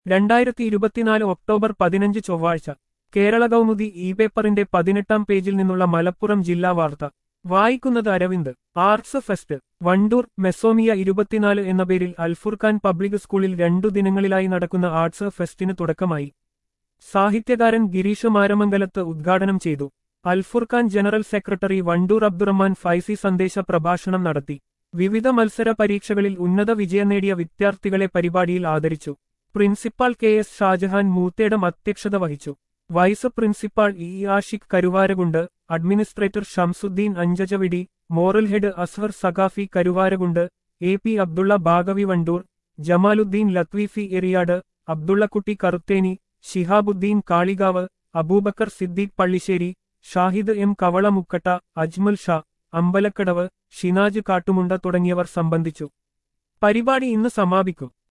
രണ്ടായിരത്തി ഇരുപത്തിനാല് ഒക്ടോബർ പതിനഞ്ച് ചൊവ്വാഴ്ച കേരള കൗമുദി ഇ പേപ്പറിന്റെ പതിനെട്ടാം പേജിൽ നിന്നുള്ള മലപ്പുറം ജില്ലാ വാർത്ത വായിക്കുന്നത് അരവിന്ദ് ആർട്സ് ഫെസ്റ്റ് വണ്ടൂർ മെസോമിയ ഇരുപത്തിനാല് എന്ന പേരിൽ അൽഫുർഖാൻ പബ്ലിക് സ്കൂളിൽ രണ്ടു ദിനങ്ങളിലായി നടക്കുന്ന ആർട്സ് ഫെസ്റ്റിന് തുടക്കമായി സാഹിത്യകാരൻ ഗിരീഷ് മാരമംഗലത്ത് ഉദ്ഘാടനം ചെയ്തു അൽഫുർഖാൻ ജനറൽ സെക്രട്ടറി വണ്ടൂർ അബ്ദുറഹ്മാൻ ഫൈസി സന്ദേശ പ്രഭാഷണം നടത്തി വിവിധ മത്സര പരീക്ഷകളിൽ ഉന്നത വിജയം നേടിയ വിദ്യാർത്ഥികളെ പരിപാടിയിൽ ആദരിച്ചു principal K S Shajahan Moothedam അധ്യക്ഷത വഹിച്ചു vice principal E Ashiq Karuvarakundu administrator Shamsudheen അഞ്ചജവിടി moral head Azhar Saqafi Karuvarakundu A P Abdulla Baghavi Wandoor Jamaludheen Latheefi Eriyad Abdullakutty Karutheni Shihabudheen Kalikavu Abubakar Siddique Pallissery Shahid M Kavalamukkatta Ajmal Shah Ambalakkadavu Shinaj Kattumunda തുടങ്ങിയവർ സംബന്ധിച്ചു പരിപാടി ഇന്ന് സമാപിക്കും